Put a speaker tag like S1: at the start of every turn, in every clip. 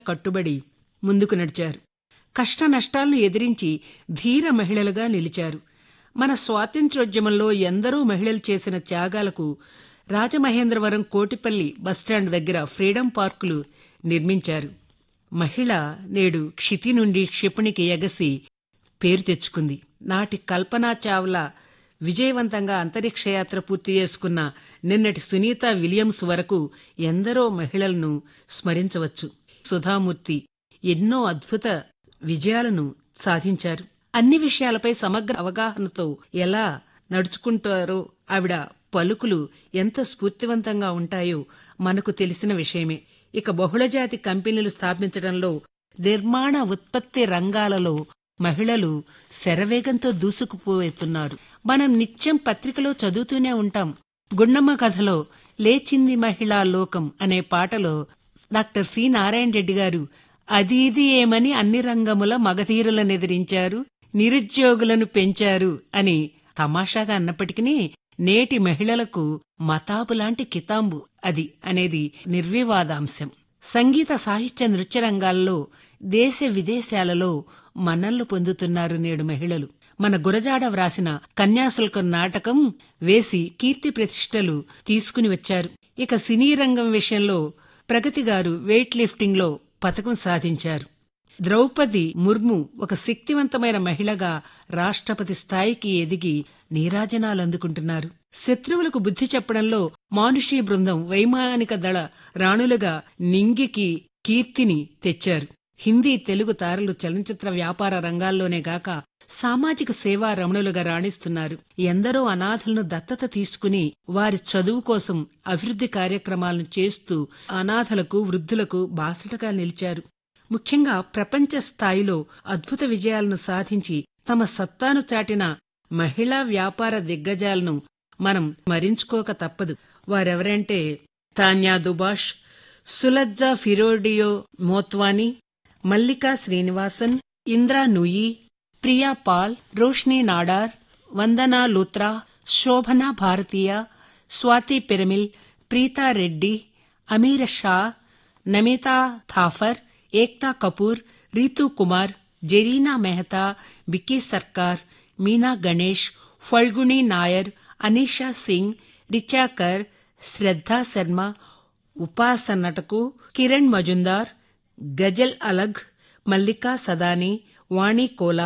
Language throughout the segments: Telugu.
S1: కట్టుబడి ముందుకు నడిచారు కష్ట నష్టాలను ఎదిరించి ధీర మహిళలుగా నిలిచారు మన స్వాతంత్ర్యోద్యమంలో ఎందరో మహిళలు చేసిన త్యాగాలకు రాజమహేంద్రవరం కోటిపల్లి బస్టాండ్ దగ్గర ఫ్రీడం పార్కులు నిర్మించారు మహిళ నేడు క్షితి నుండి క్షిపణికి ఎగసి పేరు తెచ్చుకుంది నాటి కల్పనా చావ్లా విజయవంతంగా అంతరిక్ష యాత్ర పూర్తి చేసుకున్న నిన్నటి సునీత విలియమ్స్ వరకు ఎందరో మహిళలను స్మరించవచ్చు సుధామూర్తి ఎన్నో అద్భుత విజయాలను సాధించారు అన్ని విషయాలపై సమగ్ర అవగాహనతో ఎలా నడుచుకుంటారో ఆవిడ పలుకులు ఎంత స్ఫూర్తివంతంగా ఉంటాయో మనకు తెలిసిన విషయమే ఇక బహుళజాతి కంపెనీలు స్థాపించడంలో నిర్మాణ ఉత్పత్తి రంగాలలో మహిళలు శరవేగంతో దూసుకుపోతున్నారు మనం నిత్యం పత్రికలో చదువుతూనే ఉంటాం గుండమ్మ కథలో లేచింది మహిళా లోకం అనే పాటలో డాక్టర్ సి నారాయణ రెడ్డి గారు అది ఇది ఏమని అన్ని రంగముల మగధీరులను ఎదిరించారు నిరుద్యోగులను పెంచారు అని తమాషాగా అన్నప్పటికీ నేటి మహిళలకు మతాబులాంటి కితాంబు అది అనేది నిర్వివాదాంశం సంగీత సాహిత్య నృత్య రంగాల్లో దేశ విదేశాలలో మన్నళ్లు పొందుతున్నారు నేడు మహిళలు మన గురజాడ వ్రాసిన కన్యాశుల్కం నాటకం వేసి కీర్తి ప్రతిష్టలు తీసుకుని వచ్చారు ఇక సినీ రంగం విషయంలో ప్రగతి గారు వెయిట్ లిఫ్టింగ్ లో పథకం సాధించారు ద్రౌపది ముర్ము ఒక శక్తివంతమైన మహిళగా రాష్ట్రపతి స్థాయికి ఎదిగి నీరాజనాలు అందుకుంటున్నారు శత్రువులకు బుద్ధి చెప్పడంలో మానుషీ బృందం వైమానిక దళ రాణులుగా నింగికి కీర్తిని తెచ్చారు హిందీ తెలుగు తారలు చలనచిత్ర వ్యాపార రంగాల్లోనే గాక సామాజిక సేవా రమణులుగా రాణిస్తున్నారు ఎందరో అనాథలను దత్తత తీసుకుని వారి చదువు కోసం అభివృద్ధి కార్యక్రమాలను చేస్తూ అనాథలకు వృద్ధులకు బాసటగా నిలిచారు ముఖ్యంగా ప్రపంచ స్థాయిలో అద్భుత విజయాలను సాధించి తమ సత్తాను చాటిన మహిళా వ్యాపార దిగ్గజాలను మనం స్మరించుకోక తప్పదు వారెవరంటే తాన్యా దుబాష్ సులజ్జా ఫిరోడియో మోత్వానీ మల్లికా శ్రీనివాసన్ ఇంద్రా నూయి ప్రియా పాల్ రోష్ని నాడార్ వందనా లూత్రా శోభనా భారతీయ స్వాతి పిరమిల్ ప్రీతా రెడ్డి అమీర షా నమితా థాఫర్ ఏక్తా కపూర్ రీతూ కుమార్ జెరీనా మెహతా బిక్కీ సర్కార్ మీనా గణేష్ ఫల్గుణి నాయర్ అనీషా సింగ్ రిచాకర్ శ్రద్ధా శర్మ ఉపాసనటకు కిరణ్ మజుందార్ గజల్ అలగ్ మల్లికా సదాని వాణి కోలా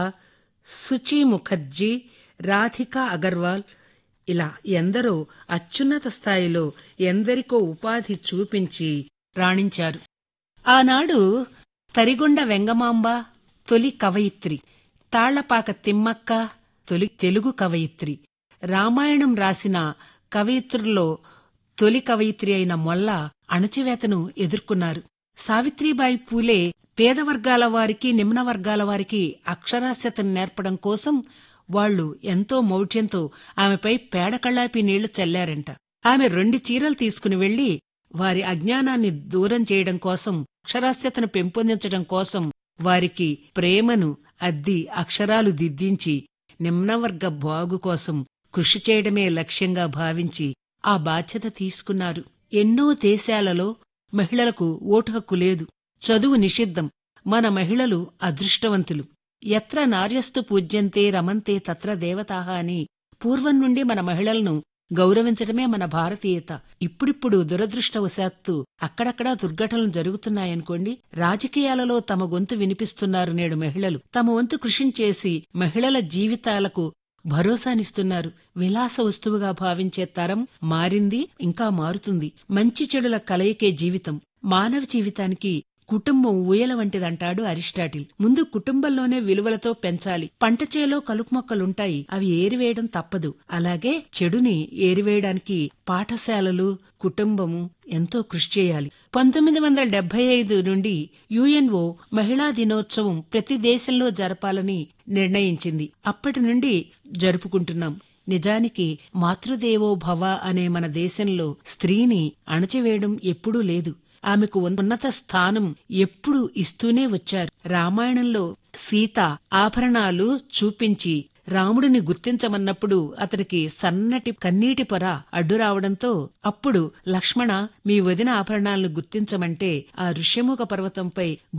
S1: సుచి ముఖర్జీ రాధికా అగర్వాల్ ఇలా ఎందరో అత్యున్నత స్థాయిలో ఎందరికో ఉపాధి చూపించి రాణించారు ఆనాడు తరిగొండ వెంగమాంబ తొలి కవయిత్రి తాళ్లపాక తిమ్మక్క తొలి తెలుగు కవయిత్రి రామాయణం రాసిన కవయిత్రుల్లో తొలి కవయిత్రి అయిన మొల్ల అణచివేతను ఎదుర్కొన్నారు సావిత్రిబాయి పూలే పేద వర్గాల వారికి నిమ్న వర్గాల వారికి అక్షరాస్యతను నేర్పడం కోసం వాళ్లు ఎంతో మౌఢ్యంతో ఆమెపై పేడకళ్ళాపి నీళ్లు చల్లారంట ఆమె రెండు చీరలు తీసుకుని వెళ్లి వారి అజ్ఞానాన్ని దూరం చేయడం కోసం అక్షరాస్యతను పెంపొందించడం కోసం వారికి ప్రేమను అద్ది అక్షరాలు దిద్దించి నిమ్నవర్గ బాగు కోసం కృషి చేయడమే లక్ష్యంగా భావించి ఆ బాధ్యత తీసుకున్నారు ఎన్నో దేశాలలో మహిళలకు ఓటు హక్కు లేదు చదువు నిషిద్ధం మన మహిళలు అదృష్టవంతులు ఎత్ర నార్యస్తు పూజ్యంతే రమంతే తత్ర దేవతాహ అని పూర్వం నుండి మన మహిళలను గౌరవించడమే మన భారతీయత ఇప్పుడిప్పుడు దురదృష్టవశాత్తు అక్కడక్కడా దుర్ఘటనలు జరుగుతున్నాయనుకోండి రాజకీయాలలో తమ గొంతు వినిపిస్తున్నారు నేడు మహిళలు తమ వంతు కృషి చేసి మహిళల జీవితాలకు భరోసానిస్తున్నారు విలాస వస్తువుగా భావించే తరం మారింది ఇంకా మారుతుంది మంచి చెడుల కలయికే జీవితం మానవ జీవితానికి కుటుంబం ఊయల వంటిదంటాడు అరిస్టాటిల్ ముందు కుటుంబంలోనే విలువలతో పెంచాలి పంట చేలో కలుపు మొక్కలుంటాయి అవి ఏరివేయడం తప్పదు అలాగే చెడుని ఏరివేయడానికి పాఠశాలలు కుటుంబము ఎంతో కృషి చేయాలి పంతొమ్మిది వందల డెబ్బై ఐదు నుండి యుఎన్ఓ మహిళా దినోత్సవం ప్రతి దేశంలో జరపాలని నిర్ణయించింది అప్పటి నుండి జరుపుకుంటున్నాం నిజానికి మాతృదేవో భవ అనే మన దేశంలో స్త్రీని అణచివేయడం ఎప్పుడూ లేదు ఆమెకు ఉన్నత స్థానం ఎప్పుడు ఇస్తూనే వచ్చారు రామాయణంలో సీత ఆభరణాలు చూపించి రాముడిని గుర్తించమన్నప్పుడు అతడికి సన్నటి కన్నీటి పొర అడ్డు రావడంతో అప్పుడు లక్ష్మణ మీ వదిన ఆభరణాలను గుర్తించమంటే ఆ ఋష్యముఖ పర్వతంపై